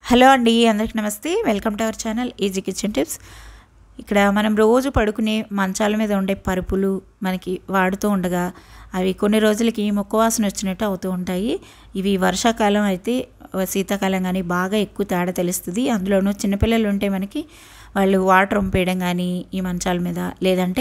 hello అండి అందరికి నమస్తే welcome to our channel easy kitchen tips ఇక్కడ మనం రోజు పడుకునే మంచాల మీద ఉండే పరుపులు మనకి వాడుతూ ఉండగా అవి కొన్ని రోజులకి ముక్కవాసన వచ్చినట్టు అవుతూ ఉంటాయి ఇవి వర్షాకాలం అయితే శీతాకాలం కానీ బాగా ఎక్కువ తేడా తెలుస్తుంది అందులోనూ చిన్నపిల్లలు ఉంటే మనకి వాళ్ళు వాటర్ వంపేయడం కానీ ఈ మంచాల మీద లేదంటే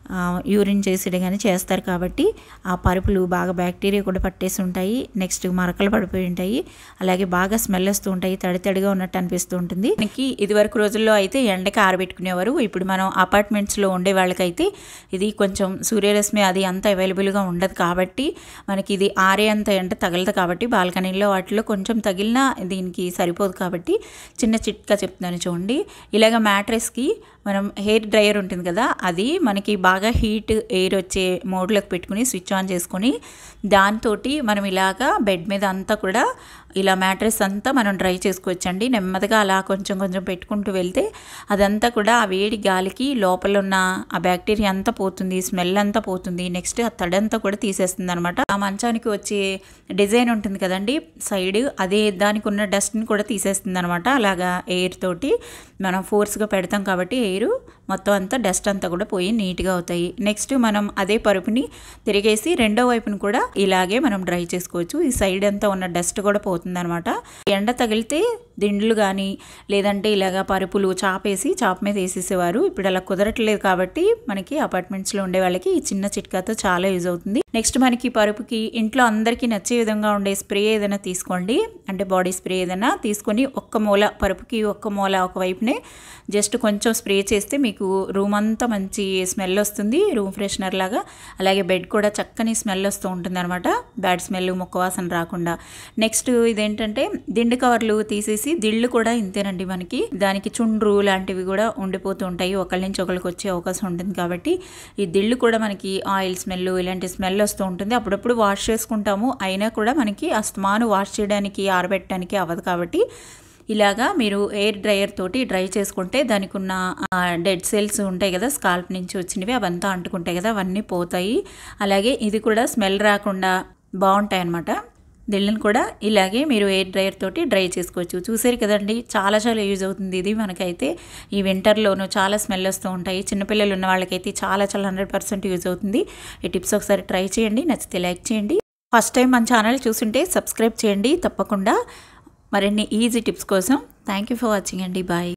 యూరిన్ చేసేయడం కానీ చేస్తారు కాబట్టి ఆ పరుపులు బాగా బ్యాక్టీరియా కూడా పట్టేసి ఉంటాయి నెక్స్ట్ మరకలు పడిపోయి ఉంటాయి అలాగే బాగా స్మెల్ వస్తూ ఉంటాయి తడి తడిగా ఉన్నట్టు అనిపిస్తూ ఉంటుంది మనకి ఇదివరకు రోజుల్లో అయితే ఎండకి ఆరబెట్టుకునేవారు ఇప్పుడు మనం అపార్ట్మెంట్స్లో ఉండే వాళ్ళకైతే ఇది కొంచెం సూర్యరశ్మి అది అంత అవైలబుల్గా ఉండదు కాబట్టి మనకి ఇది ఆరే అంత ఎండ తగలదు కాబట్టి బాల్కనీలో వాటిలో కొంచెం తగిలినా దీనికి సరిపోదు కాబట్టి చిన్న చిట్కా చెప్తున్నాను చూడండి ఇలాగ మ్యాట్రెస్కి మనం హెయిర్ డ్రయర్ ఉంటుంది కదా అది మనకి బాగా హీట్ ఎయిర్ వచ్చే మోడ్లోకి పెట్టుకుని స్విచ్ ఆన్ చేసుకొని దాంతో మనం ఇలాగా బెడ్ మీద అంతా కూడా ఇలా మ్యాట్రెస్ అంతా మనం డ్రై చేసుకోవచ్చండి నెమ్మదిగా అలా కొంచెం కొంచెం పెట్టుకుంటూ వెళ్తే అదంతా కూడా ఆ వేడి గాలికి లోపల ఉన్న ఆ బ్యాక్టీరియా అంతా పోతుంది స్మెల్ అంతా పోతుంది నెక్స్ట్ ఆ తడంతా కూడా తీసేస్తుంది అనమాట ఆ మంచానికి వచ్చే డిజైన్ ఉంటుంది కదండి సైడ్ అదే దానికి ఉన్న డస్ట్ని కూడా తీసేస్తుంది అనమాట అలాగా ఎయిర్ తోటి మనం ఫోర్స్గా పెడతాం కాబట్టి ఎయిర్ మొత్తం అంతా డస్ట్ అంతా కూడా పోయి నీట్గా అవుతాయి నెక్స్ట్ మనం అదే పరుపుని తిరిగేసి రెండో వైపుని కూడా ఇలాగే మనం డ్రై చేసుకోవచ్చు ఈ సైడ్ అంతా ఉన్న డస్ట్ కూడా పోతుందనమాట ఎండ తగిలితే దిండ్లు కానీ లేదంటే ఇలాగా పరుపులు చాపేసి చాప్ మీద వేసేసేవారు ఇప్పుడు అలా కుదరట్లేదు కాబట్టి మనకి అపార్ట్మెంట్స్లో ఉండే వాళ్ళకి ఈ చిన్న చిట్కాతో చాలా యూజ్ అవుతుంది నెక్స్ట్ మనకి పరుపుకి ఇంట్లో అందరికీ నచ్చే విధంగా ఉండే స్ప్రే ఏదైనా తీసుకోండి అంటే బాడీ స్ప్రే ఏదైనా తీసుకొని ఒక్క మూల పరుపుకి ఒక్క మూల ఒక వైపునే జస్ట్ కొంచెం స్ప్రే చేస్తే మీకు రూమ్ అంతా మంచి స్మెల్ వస్తుంది రూమ్ ఫ్రెషనర్ లాగా అలాగే బెడ్ కూడా చక్కని స్మెల్ వస్తూ ఉంటుంది అనమాట బ్యాడ్ స్మెల్ ముక్కవాసన రాకుండా నెక్స్ట్ ఇదేంటంటే దిండు కవర్లు తీసేసి దిళ్ళు కూడా ఇంతేనండి మనకి దానికి చుండ్రు లాంటివి కూడా ఉండిపోతూ ఉంటాయి ఒకళ్ళ నుంచి ఒకరికి వచ్చే అవకాశం ఉంటుంది కాబట్టి ఈ దిళ్ళు కూడా మనకి ఆయిల్ స్మెల్ ఇలాంటి స్మెల్ వస్తూ ఉంటుంది అప్పుడప్పుడు వాష్ చేసుకుంటాము అయినా కూడా మనకి అస్తమాను వాష్ చేయడానికి ఆరబెట్టడానికి అవ్వదు కాబట్టి ఇలాగా మీరు ఎయిర్ డ్రయర్ తోటి డ్రై చేసుకుంటే దానికి ఉన్న డెడ్ సెల్స్ ఉంటాయి కదా స్కాల్ప్ నుంచి వచ్చినవి అవంతా అంటుకుంటాయి కదా అవన్నీ పోతాయి అలాగే ఇది కూడా స్మెల్ రాకుండా బాగుంటాయి అన్నమాట దిళ్ళని కూడా ఇలాగే మీరు ఎయిర్ డ్రయర్ తోటి డ్రై చేసుకోవచ్చు చూసారు కదండి చాలా చాలా యూజ్ అవుతుంది ఇది మనకైతే ఈ వింటర్లోనూ చాలా స్మెల్ వస్తూ ఉంటాయి చిన్నపిల్లలు ఉన్న వాళ్ళకైతే చాలా చాలా హండ్రెడ్ పర్సెంట్ యూజ్ అవుతుంది ఈ టిప్స్ ఒకసారి ట్రై చేయండి నచ్చితే లైక్ చేయండి ఫస్ట్ టైం మన ఛానల్ చూస్తుంటే సబ్స్క్రైబ్ చేయండి తప్పకుండా మరిన్ని ఈజీ టిప్స్ కోసం థ్యాంక్ యూ ఫర్ వాచింగ్ అండి బాయ్